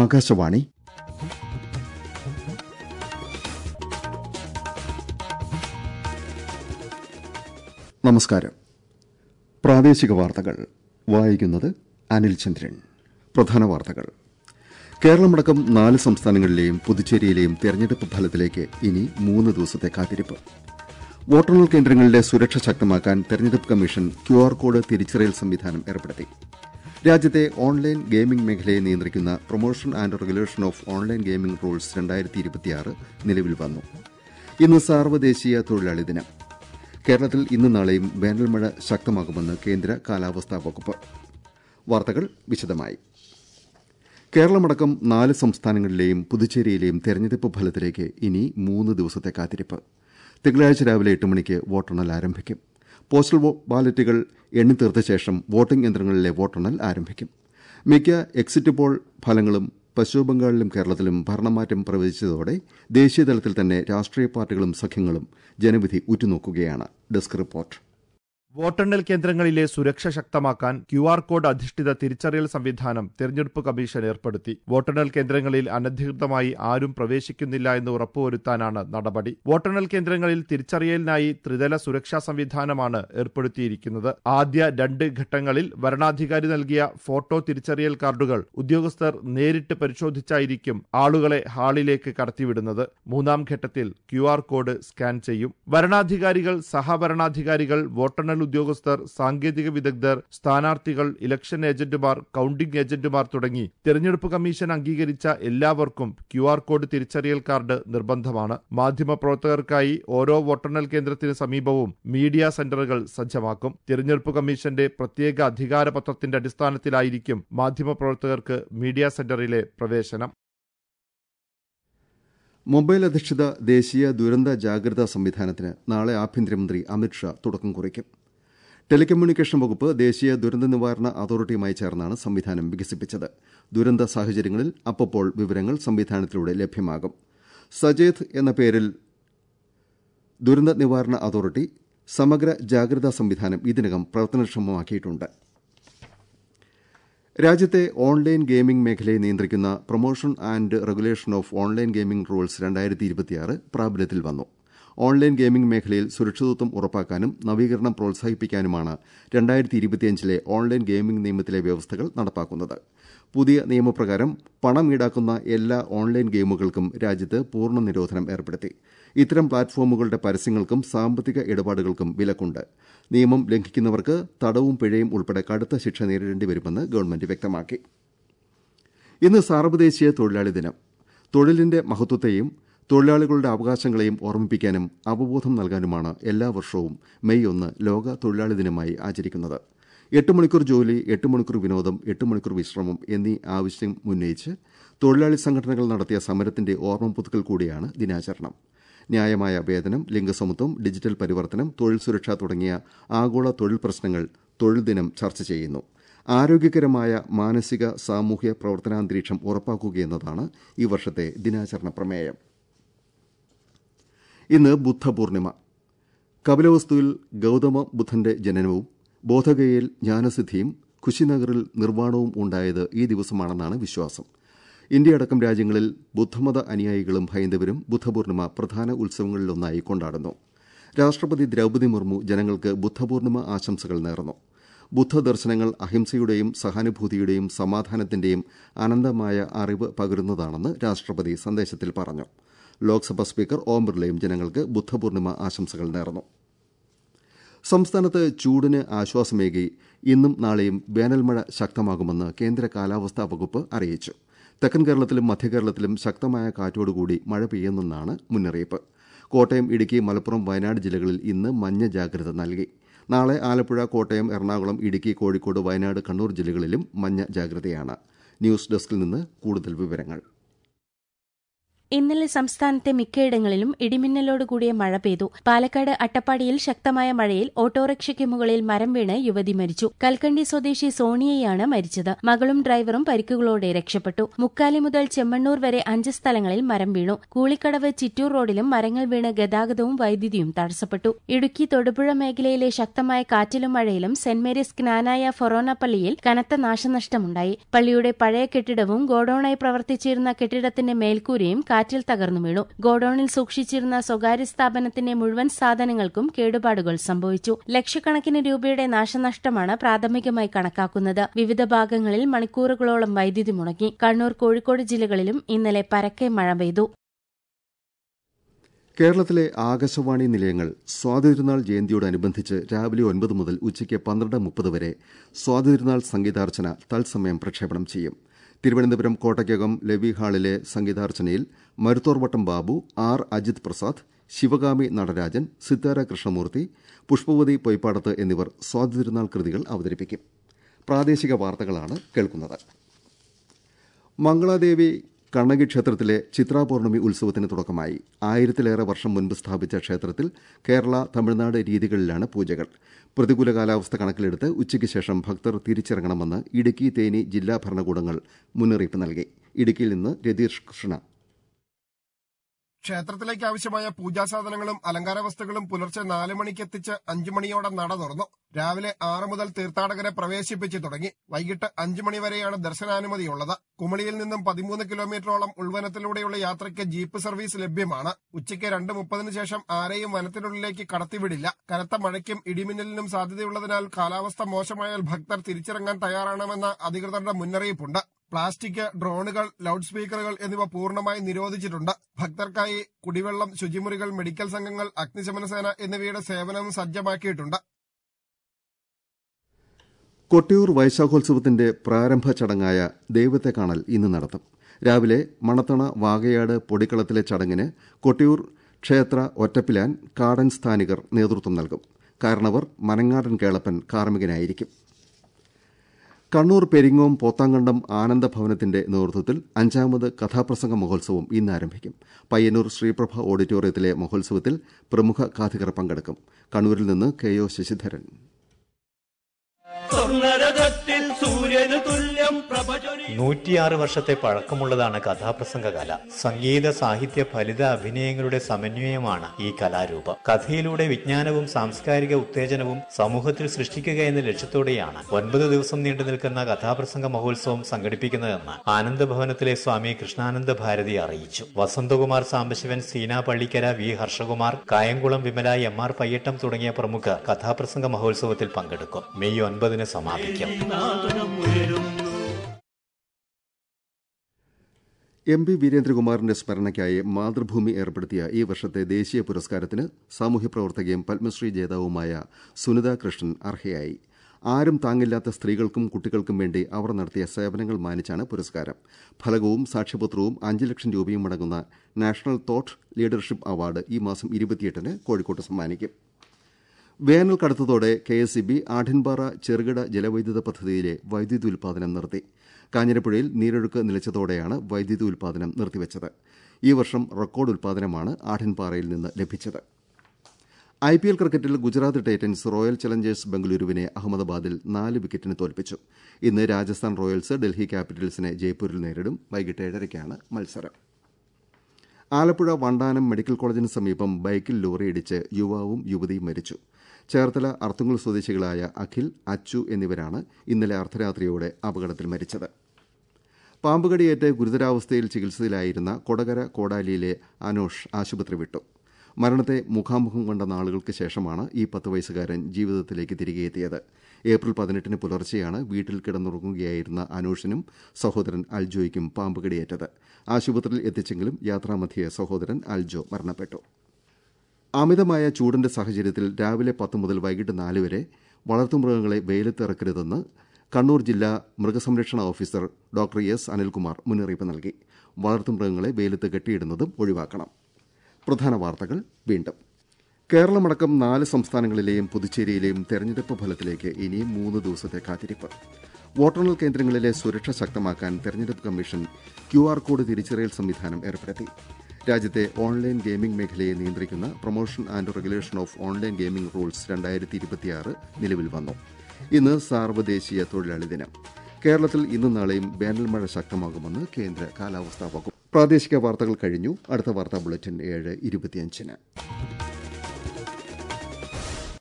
ആകാശവാണി നമസ്കാരം പ്രാദേശിക വാർത്തകൾ വായിക്കുന്നത് അനിൽ ചന്ദ്രൻ പ്രധാന വാർത്തകൾ കേരളമടക്കം നാല് സംസ്ഥാനങ്ങളിലെയും പുതുച്ചേരിയിലെയും തെരഞ്ഞെടുപ്പ് ഫലത്തിലേക്ക് ഇനി മൂന്ന് ദിവസത്തെ കാത്തിരിപ്പ് വോട്ടെണ്ണൽ കേന്ദ്രങ്ങളിലെ സുരക്ഷ ശക്തമാക്കാൻ തെരഞ്ഞെടുപ്പ് കമ്മീഷൻ ക്യുആർ കോഡ് തിരിച്ചറിയൽ സംവിധാനം ഏർപ്പെടുത്തി രാജ്യത്തെ ഓൺലൈൻ ഗെയിമിംഗ് മേഖലയെ നിയന്ത്രിക്കുന്ന promotion and regulation of online gaming rules രണ്ടായിരത്തി ഇരുപത്തിയാറ് നിലവിൽ വന്നു ഇന്ന് സാർവദേശീയ തൊഴിലാളി ദിനം കേരളത്തിൽ ഇന്നും നാളെയും വേനൽമഴ ശക്തമാകുമെന്ന് കേന്ദ്ര കാലാവസ്ഥാ വകുപ്പ് വാർത്തകൾ വിശദമായി കേരളമടക്കം നാല് സംസ്ഥാനങ്ങളിലെയും പുതുച്ചേരിയിലെയും തെരഞ്ഞെടുപ്പ് ഫലത്തിലേക്ക് ഇനി മൂന്ന് ദിവസത്തെ കാത്തിരിപ്പ് തിങ്കളാഴ്ച രാവിലെ എട്ട് മണിക്ക് വോട്ടെണ്ണൽ ആരംഭിക്കും പോസ്റ്റൽ ബാലറ്റുകൾ എണ്ണിത്തീർത്ത ശേഷം വോട്ടിംഗ് യന്ത്രങ്ങളിലെ വോട്ടെണ്ണൽ ആരംഭിക്കും മിക്ക എക്സിറ്റ് പോൾ ഫലങ്ങളും പശ്ചിമബംഗാളിലും കേരളത്തിലും ഭരണമാറ്റം പ്രവചിച്ചതോടെ ദേശീയതലത്തിൽ തന്നെ രാഷ്ട്രീയ പാർട്ടികളും സഖ്യങ്ങളും ജനവിധി ഉറ്റുനോക്കുകയാണ് ഡെസ്ക് റിപ്പോർട്ട് വോട്ടെണ്ണൽ കേന്ദ്രങ്ങളിലെ സുരക്ഷ ശക്തമാക്കാൻ ക്യു ആർ കോഡ് അധിഷ്ഠിത തിരിച്ചറിയൽ സംവിധാനം തെരഞ്ഞെടുപ്പ് കമ്മീഷൻ ഏർപ്പെടുത്തി വോട്ടെണ്ണൽ കേന്ദ്രങ്ങളിൽ അനധികൃതമായി ആരും പ്രവേശിക്കുന്നില്ല എന്ന് ഉറപ്പുവരുത്താനാണ് നടപടി വോട്ടെണ്ണൽ കേന്ദ്രങ്ങളിൽ തിരിച്ചറിയലിനായി ത്രിതല സുരക്ഷാ സംവിധാനമാണ് ഏർപ്പെടുത്തിയിരിക്കുന്നത് ആദ്യ രണ്ട് ഘട്ടങ്ങളിൽ വരണാധികാരി നൽകിയ ഫോട്ടോ തിരിച്ചറിയൽ കാർഡുകൾ ഉദ്യോഗസ്ഥർ നേരിട്ട് പരിശോധിച്ചായിരിക്കും ആളുകളെ ഹാളിലേക്ക് കടത്തിവിടുന്നത് മൂന്നാം ഘട്ടത്തിൽ ക്യു ആർ കോഡ് സ്കാൻ ചെയ്യും വരണാധികാരികൾ സഹവരണാധികാരികൾ വോട്ടെണ്ണൽ ഉദ്യോഗസ്ഥർ സാങ്കേതിക വിദഗ്ധർ സ്ഥാനാർത്ഥികൾ ഇലക്ഷൻ ഏജന്റുമാർ കൌണ്ടിംഗ് ഏജന്റുമാർ തുടങ്ങി തെരഞ്ഞെടുപ്പ് കമ്മീഷൻ അംഗീകരിച്ച എല്ലാവർക്കും ക്യു ആർ കോഡ് തിരിച്ചറിയൽ കാർഡ് നിർബന്ധമാണ് മാധ്യമപ്രവർത്തകർക്കായി ഓരോ വോട്ടെണ്ണൽ കേന്ദ്രത്തിന് സമീപവും മീഡിയ സെന്ററുകൾ സജ്ജമാക്കും തെരഞ്ഞെടുപ്പ് കമ്മീഷന്റെ പ്രത്യേക അധികാരപത്രത്തിന്റെ അടിസ്ഥാനത്തിലായിരിക്കും മാധ്യമപ്രവർത്തകർക്ക് മീഡിയ സെന്ററിലെ പ്രവേശനം മൊബൈൽ അധിഷ്ഠിത ദേശീയ ദുരന്ത ജാഗ്രതാ സംവിധാനത്തിന് നാളെ ആഭ്യന്തരമന്ത്രി അമിത്ഷാ തുടക്കം കുറിക്കും ടെലികമ്മ്യൂണിക്കേഷൻ വകുപ്പ് ദേശീയ ദുരന്ത നിവാരണ അതോറിറ്റിയുമായി ചേർന്നാണ് സംവിധാനം വികസിപ്പിച്ചത് ദുരന്ത സാഹചര്യങ്ങളിൽ അപ്പപ്പോൾ വിവരങ്ങൾ സംവിധാനത്തിലൂടെ ലഭ്യമാകും സജേത് എന്ന പേരിൽ ദുരന്ത നിവാരണ അതോറിറ്റി സമഗ്ര ജാഗ്രതാ സംവിധാനം ഇതിനകം പ്രവർത്തനക്ഷമമാക്കിയിട്ടുണ്ട് രാജ്യത്തെ ഓൺലൈൻ ഗെയിമിംഗ് മേഖലയെ നിയന്ത്രിക്കുന്ന promotion and regulation of online gaming rules രണ്ടായിരത്തി ഇരുപത്തിയാറ് പ്രാബല്യത്തിൽ വന്നു ഓൺലൈൻ ഗെയിമിംഗ് മേഖലയിൽ സുരക്ഷിതത്വം ഉറപ്പാക്കാനും നവീകരണം പ്രോത്സാഹിപ്പിക്കാനുമാണ് രണ്ടായിരത്തി ഇരുപത്തിയഞ്ചിലെ ഓൺലൈൻ ഗെയിമിംഗ് നിയമത്തിലെ വ്യവസ്ഥകൾ നടപ്പാക്കുന്നത് പുതിയ നിയമപ്രകാരം പണം ഈടാക്കുന്ന എല്ലാ ഓൺലൈൻ ഗെയിമുകൾക്കും രാജ്യത്ത് പൂർണ്ണ നിരോധനം ഏർപ്പെടുത്തി ഇത്തരം പ്ലാറ്റ്ഫോമുകളുടെ പരസ്യങ്ങൾക്കും സാമ്പത്തിക ഇടപാടുകൾക്കും വിലക്കുണ്ട് നിയമം ലംഘിക്കുന്നവർക്ക് തടവും പിഴയും ഉൾപ്പെടെ കടുത്ത ശിക്ഷ നേരിടേണ്ടി വരുമെന്ന് ഗവൺമെന്റ് വ്യക്തമാക്കി ഇന്ന് സാർവദേശീയ തൊഴിലാളി ദിനം തൊഴിലിന്റെ മഹത്വത്തെയും തൊഴിലാളികളുടെ അവകാശങ്ങളെയും ഓർമ്മിപ്പിക്കാനും അവബോധം നൽകാനുമാണ് എല്ലാ വർഷവും മെയ് ഒന്ന് ലോക തൊഴിലാളി ദിനമായി ആചരിക്കുന്നത് എട്ട് മണിക്കൂർ ജോലി എട്ട് മണിക്കൂർ വിനോദം എട്ട് മണിക്കൂർ വിശ്രമം എന്നീ ആവശ്യം ഉന്നയിച്ച് തൊഴിലാളി സംഘടനകൾ നടത്തിയ സമരത്തിന്റെ ഓർമ്മ പുതുക്കൽ കൂടിയാണ് ദിനാചരണം ന്യായമായ വേതനം ലിംഗസമത്വം ഡിജിറ്റൽ പരിവർത്തനം തൊഴിൽ സുരക്ഷ തുടങ്ങിയ ആഗോള തൊഴിൽ പ്രശ്നങ്ങൾ തൊഴിൽ ദിനം ചർച്ച ചെയ്യുന്നു ആരോഗ്യകരമായ മാനസിക സാമൂഹ്യ പ്രവർത്തനാന്തരീക്ഷം ഉറപ്പാക്കുകയെന്നതാണ് ഈ വർഷത്തെ ദിനാചരണ പ്രമേയം ഇന്ന് ബുദ്ധപൂർണിമ കപിലവസ്തുവിൽ ഗൌതമ ബുദ്ധന്റെ ജനനവും ബോധഗയയിൽ ജ്ഞാനസിദ്ധിയും കുശിനഗറിൽ നിർവ്വാണവും ഉണ്ടായത് ഈ ദിവസമാണെന്നാണ് വിശ്വാസം ഇന്ത്യയടക്കം രാജ്യങ്ങളിൽ ബുദ്ധമത അനുയായികളും ഹൈന്ദവരും ബുദ്ധപൂർണിമ പ്രധാന ഉത്സവങ്ങളിലൊന്നായി കൊണ്ടാടുന്നു രാഷ്ട്രപതി ദ്രൌപദി മുർമു ജനങ്ങൾക്ക് ബുദ്ധപൂർണിമ ആശംസകൾ നേർന്നു ബുദ്ധദർശനങ്ങൾ അഹിംസയുടെയും സഹാനുഭൂതിയുടെയും സമാധാനത്തിന്റെയും അനന്തമായ അറിവ് പകരുന്നതാണെന്ന് രാഷ്ട്രപതി സന്ദേശത്തിൽ പറഞ്ഞു ലോക്സഭാ സ്പീക്കർ ഓം ബിർളയും ജനങ്ങൾക്ക് ബുദ്ധപൂർണിമ ആശംസകൾ നേർന്നു സംസ്ഥാനത്ത് ചൂടിന് ആശ്വാസമേകി ഇന്നും നാളെയും വേനൽമഴ ശക്തമാകുമെന്ന് കേന്ദ്ര കാലാവസ്ഥാ വകുപ്പ് അറിയിച്ചു തെക്കൻ കേരളത്തിലും മധ്യകേരളത്തിലും ശക്തമായ കാറ്റോടുകൂടി മഴ പെയ്യുമെന്നാണ് മുന്നറിയിപ്പ് കോട്ടയം ഇടുക്കി മലപ്പുറം വയനാട് ജില്ലകളിൽ ഇന്ന് മഞ്ഞ ജാഗ്രത നൽകി നാളെ ആലപ്പുഴ കോട്ടയം എറണാകുളം ഇടുക്കി കോഴിക്കോട് വയനാട് കണ്ണൂർ ജില്ലകളിലും മഞ്ഞ ജാഗ്രതയാണ് ന്യൂസ് ഡെസ്കിൽ നിന്ന് കൂടുതൽ വിവരങ്ങൾ ഇന്നലെ സംസ്ഥാനത്തെ മിക്കയിടങ്ങളിലും ഇടിമിന്നലോട് കൂടിയ മഴ പെയ്തു പാലക്കാട് അട്ടപ്പാടിയിൽ ശക്തമായ മഴയിൽ ഓട്ടോറിക്ഷയ്ക്ക് മുകളിൽ മരം വീണ് യുവതി മരിച്ചു കൽക്കണ്ടി സ്വദേശി സോണിയയാണ് മരിച്ചത് മകളും ഡ്രൈവറും പരിക്കുകളോടെ രക്ഷപ്പെട്ടു മുക്കാലി മുതൽ ചെമ്മണ്ണൂർ വരെ അഞ്ച് സ്ഥലങ്ങളിൽ മരം വീണു കൂളിക്കടവ് ചിറ്റൂർ റോഡിലും മരങ്ങൾ വീണ് ഗതാഗതവും വൈദ്യുതിയും തടസ്സപ്പെട്ടു ഇടുക്കി തൊടുപുഴ മേഖലയിലെ ശക്തമായ കാറ്റിലും മഴയിലും സെന്റ് മേരീസ് ജ്ഞാനായ ഫൊറോന പള്ളിയിൽ കനത്ത നാശനഷ്ടമുണ്ടായി പള്ളിയുടെ പഴയ കെട്ടിടവും ഗോഡൌണായി പ്രവർത്തിച്ചിരുന്ന കെട്ടിടത്തിന്റെ മേൽക്കൂരയും കാറ്റിൽ തകർന്നു വീണു ഗോഡൌണിൽ സൂക്ഷിച്ചിരുന്ന സ്വകാര്യ സ്ഥാപനത്തിന്റെ മുഴുവൻ സാധനങ്ങൾക്കും കേടുപാടുകൾ സംഭവിച്ചു ലക്ഷക്കണക്കിന് രൂപയുടെ നാശനഷ്ടമാണ് പ്രാഥമികമായി കണക്കാക്കുന്നത് വിവിധ ഭാഗങ്ങളിൽ മണിക്കൂറുകളോളം വൈദ്യുതി മുടങ്ങി കണ്ണൂർ കോഴിക്കോട് ജില്ലകളിലും ഇന്നലെ പരക്കെ മഴ പെയ്തു കേരളത്തിലെ ആകാശവാണി നിലയങ്ങൾ സ്വാതിതിരുനാൾ ജയന്തിയോടനുബന്ധിച്ച് രാവിലെ ഒൻപത് മുതൽ ഉച്ചയ്ക്ക് പന്ത്രണ്ട് മുപ്പത് വരെ സ്വാതിതിരുനാൾ സംഗീതാർച്ചന തത്സമയം പ്രക്ഷേപണം ചെയ്യും തിരുവനന്തപുരം കോട്ടയ്ക്കകം ലവി ഹാളിലെ സംഗീതാർച്ചനയിൽ മരുത്തോർവട്ടം ബാബു ആർ അജിത് പ്രസാദ് ശിവകാമി നടരാജൻ സിത്താര കൃഷ്ണമൂർത്തി പുഷ്പവതി പൊയ്പാടത്ത് എന്നിവർ സ്വാതിതിരുനാൾ കൃതികൾ അവതരിപ്പിക്കും പ്രാദേശിക വാർത്തകളാണ് കേൾക്കുന്നത് മംഗളാദേവി കണ്ണകി ക്ഷേത്രത്തിലെ ചിത്രാപൌർണമി ഉത്സവത്തിന് തുടക്കമായി ആയിരത്തിലേറെ വർഷം മുൻപ് സ്ഥാപിച്ച ക്ഷേത്രത്തിൽ കേരള തമിഴ്നാട് രീതികളിലാണ് പൂജകൾ പ്രതികൂല കാലാവസ്ഥ കണക്കിലെടുത്ത് ഉച്ചയ്ക്ക് ശേഷം ഭക്തർ തിരിച്ചിറങ്ങണമെന്ന് ഇടുക്കി തേനി ജില്ലാ ഭരണകൂടങ്ങൾ മുന്നറിയിപ്പ് നൽകി ഇടുക്കിയിൽ നിന്ന് രതീഷ് കൃഷ്ണ ക്ഷേത്രത്തിലേക്ക് ആവശ്യമായ പൂജാസാധനങ്ങളും അലങ്കാര വസ്തുക്കളും പുലർച്ചെ നാല് മണിക്ക് എത്തിച്ച് അഞ്ചു മണിയോടെ നട തുറന്നു രാവിലെ ആറ് മുതൽ തീർത്ഥാടകരെ പ്രവേശിപ്പിച്ചു തുടങ്ങി വൈകിട്ട് അഞ്ചു മണി വരെയാണ് ദർശനാനുമതിയുള്ളത് കുമളിയിൽ നിന്നും പതിമൂന്ന് കിലോമീറ്ററോളം ഉൾവനത്തിലൂടെയുള്ള യാത്രയ്ക്ക് ജീപ്പ് സർവീസ് ലഭ്യമാണ് ഉച്ചയ്ക്ക് രണ്ട് മുപ്പതിന് ശേഷം ആരെയും വനത്തിനുള്ളിലേക്ക് കടത്തിവിടില്ല കനത്ത മഴയ്ക്കും ഇടിമിന്നലിനും സാധ്യതയുള്ളതിനാൽ കാലാവസ്ഥ മോശമായാൽ ഭക്തർ തിരിച്ചിറങ്ങാൻ തയ്യാറാണമെന്ന അധികൃതരുടെ മുന്നറിയിപ്പുണ്ട് പ്ലാസ്റ്റിക് ഡ്രോണുകൾ ലൗഡ് സ്പീക്കറുകൾ എന്നിവ പൂർണ്ണമായി നിരോധിച്ചിട്ടുണ്ട് ഭക്തർക്കായി കുടിവെള്ളം ശുചിമുറികൾ മെഡിക്കൽ സംഘങ്ങൾ അഗ്നിശമന സേന എന്നിവയുടെ സേവനവും സജ്ജമാക്കിയിട്ടുണ്ട് കൊട്ടിയൂർ വൈശാഖോത്സവത്തിന്റെ പ്രാരംഭ ചടങ്ങായ ദൈവത്തെ കാണൽ ഇന്ന് നടത്തും രാവിലെ മണത്തണ വാകയാട് പൊടിക്കളത്തിലെ ചടങ്ങിന് കൊട്ടിയൂർ ക്ഷേത്ര ഒറ്റപ്പിലാൻ കാടൻ സ്ഥാനികർ നേതൃത്വം നൽകും കാരണവർ മനങ്ങാടൻ കേളപ്പൻ കാർമ്മികനായിരിക്കും കണ്ണൂർ പെരിങ്ങോം പോത്താങ്കണ്ടം ആനന്ദഭവനത്തിന്റെ നേതൃത്വത്തിൽ അഞ്ചാമത് കഥാപ്രസംഗ മഹോത്സവം ഇന്ന് ആരംഭിക്കും പയ്യന്നൂർ ശ്രീപ്രഭ ഓഡിറ്റോറിയത്തിലെ മഹോത്സവത്തിൽ പ്രമുഖ കഥികർ പങ്കെടുക്കും കണ്ണൂരിൽ നിന്ന് കെ ഒ ശശിധരൻ സ്വർണരഥത്തിൽ സൂര്യന് തുല്യം പ്രഭചൊരി നൂറ്റിയാറ് വർഷത്തെ പഴക്കമുള്ളതാണ് കഥാപ്രസംഗ കല സംഗീത സാഹിത്യ ഫലിത അഭിനയങ്ങളുടെ സമന്വയമാണ് ഈ കലാരൂപം കഥയിലൂടെ വിജ്ഞാനവും സാംസ്കാരിക ഉത്തേജനവും സമൂഹത്തിൽ സൃഷ്ടിക്കുക എന്ന ലക്ഷ്യത്തോടെയാണ് ഒൻപത് ദിവസം നീണ്ടു നിൽക്കുന്ന കഥാപ്രസംഗ മഹോത്സവം സംഘടിപ്പിക്കുന്നതെന്ന് ആനന്ദഭവനത്തിലെ സ്വാമി കൃഷ്ണാനന്ദ ഭാരതി അറിയിച്ചു Vasanthakumar Sambasivan Seena Pallikkara V Harshakumar Kayamkulam Vimala M R Payyattam തുടങ്ങിയ പ്രമുഖർ കഥാപ്രസംഗ മഹോത്സവത്തിൽ പങ്കെടുക്കും മെയ് ഒൻപതിന് സമാപിക്കും നാദനം ഉയരുന്നു എം പി വീരേന്ദ്രകുമാറിന്റെ സ്മരണയ്ക്കായി മാതൃഭൂമി ഏർപ്പെടുത്തിയ ഈ വർഷത്തെ ദേശീയ പുരസ്കാരത്തിന് സാമൂഹ്യ പ്രവർത്തകയും പത്മശ്രീ ജേതാവുമായ സുനിത കൃഷ്ണൻ അർഹയായി ആരും താങ്ങില്ലാത്ത സ്ത്രീകൾക്കും കുട്ടികൾക്കും വേണ്ടി അവർ നടത്തിയ സേവനങ്ങൾ മാനിച്ചാണ് പുരസ്കാരം ഫലകവും സാക്ഷ്യപത്രവും അഞ്ച് ലക്ഷം രൂപയും അടങ്ങുന്ന നാഷണൽ തോട്ട് ലീഡർഷിപ്പ് അവാർഡ് ഈ മാസം ഇരുപത്തിയെട്ടിന് കോഴിക്കോട്ട് സമ്മാനിക്കും വേനൽ കടുത്തതോടെ K S E B Adyanpara ചെറുകിട ജലവൈദ്യുത പദ്ധതിയിലെ വൈദ്യുതി ഉൽപാദനം നിർത്തി കാഞ്ഞിരപ്പുഴയിൽ നീരൊഴുക്ക് നിലച്ചതോടെയാണ് വൈദ്യുതി ഉൽപാദനം നിർത്തിവച്ചത് ഈ വർഷം റെക്കോർഡ് ഉൽപാദനമാണ് ആഠ്യൻപാറയിൽ നിന്ന് ലഭിച്ചത് ഐ പി എൽ ക്രിക്കറ്റിൽ ഗുജറാത്ത് ടൈറ്റൻസ് റോയൽ ചലഞ്ചേഴ്സ് ബംഗളൂരുവിനെ അഹമ്മദാബാദിൽ നാല് വിക്കറ്റിന് തോൽപ്പിച്ചു ഇന്ന് രാജസ്ഥാൻ റോയൽസ് ഡൽഹി ക്യാപിറ്റൽസിനെ ജയ്പൂരിൽ നേരിടും വൈകിട്ട് ഏഴരയ്ക്കാണ് മത്സരം ആലപ്പുഴ വണ്ടാനം മെഡിക്കൽ കോളേജിന് സമീപം ബൈക്കിൽ ലോറിയിടിച്ച് യുവാവും യുവതിയും മരിച്ചു ചേർത്തല അർത്തുങ്കൽ സ്വദേശികളായ അഖിൽ അച്ചു എന്നിവരാണ് ഇന്നലെ അർദ്ധരാത്രിയോടെ അപകടത്തിൽ മരിച്ചത് പാമ്പുകടിയേറ്റ് ഗുരുതരാവസ്ഥയിൽ ചികിത്സയിലായിരുന്ന കൊടകര കോടാലിയിലെ അനോഷ് ആശുപത്രി വിട്ടു മരണത്തെ മുഖാമുഖം കണ്ട നാളുകൾക്ക് ശേഷമാണ് ഈ പത്ത് വയസ്സുകാരൻ ജീവിതത്തിലേക്ക് തിരികെ എത്തിയത് ഏപ്രിൽ പതിനെട്ടിന് പുലർച്ചെയാണ് വീട്ടിൽ കിടന്നുറങ്ങുകയായിരുന്ന അനൂഷിനും സഹോദരൻ അൽജോയ്ക്കും പാമ്പുകടിയേറ്റത് ആശുപത്രിയിൽ എത്തിച്ചെങ്കിലും യാത്രാമധ്യേ സഹോദരൻ അൽജോ മരണപ്പെട്ടു അമിതമായ ചൂടിന്റെ സാഹചര്യത്തിൽ രാവിലെ പത്ത് മുതൽ വൈകിട്ട് നാല് വരെ വളർത്തുമൃഗങ്ങളെ വെയിലത്തിറക്കരുതെന്ന് കണ്ണൂർ ജില്ലാ മൃഗസംരക്ഷണ ഓഫീസർ ഡോക്ടർ എസ് അനിൽകുമാർ മുന്നറിയിപ്പ് നൽകി വളർത്തുമൃഗങ്ങളെ വെയിലത്ത് കെട്ടിയിടുന്നതും ഒഴിവാക്കണം പ്രധാന വാർത്തകൾ വീണ്ടും കേരളമടക്കം നാല് സംസ്ഥാനങ്ങളിലെയും പുതുച്ചേരിയിലെയും തെരഞ്ഞെടുപ്പ് ഫലത്തിലേക്ക് ഇനിയും മൂന്ന് ദിവസത്തെ കാത്തിരിപ്പ് വോട്ടെണ്ണൽ കേന്ദ്രങ്ങളിലെ സുരക്ഷ ശക്തമാക്കാൻ തെരഞ്ഞെടുപ്പ് കമ്മീഷൻ ക്യു ആർ കോഡ് തിരിച്ചറിയൽ സംവിധാനം ഏർപ്പെടുത്തി രാജ്യത്തെ ഓൺലൈൻ ഗെയിമിംഗ് മേഖലയെ നിയന്ത്രിക്കുന്ന promotion and regulation of online gaming rules രണ്ടായിരത്തി ഇരുപത്തിയാറ് നിലവിൽ വന്നു ഇന്ന് സാർവദേശീയ തൊഴിലാളി ദിനം കേരളത്തിൽ ഇന്നും നാളെയും വേനൽ മഴ ശക്തമാകുമെന്ന് കേന്ദ്ര കാലാവസ്ഥാ വകുപ്പ് പ്രാദേശിക വാർത്തകൾ കഴിഞ്ഞു അടുത്ത വാർത്താ ബുള്ളറ്റിൻ ഏഴ് ഇരുപത്തിയഞ്ചിന്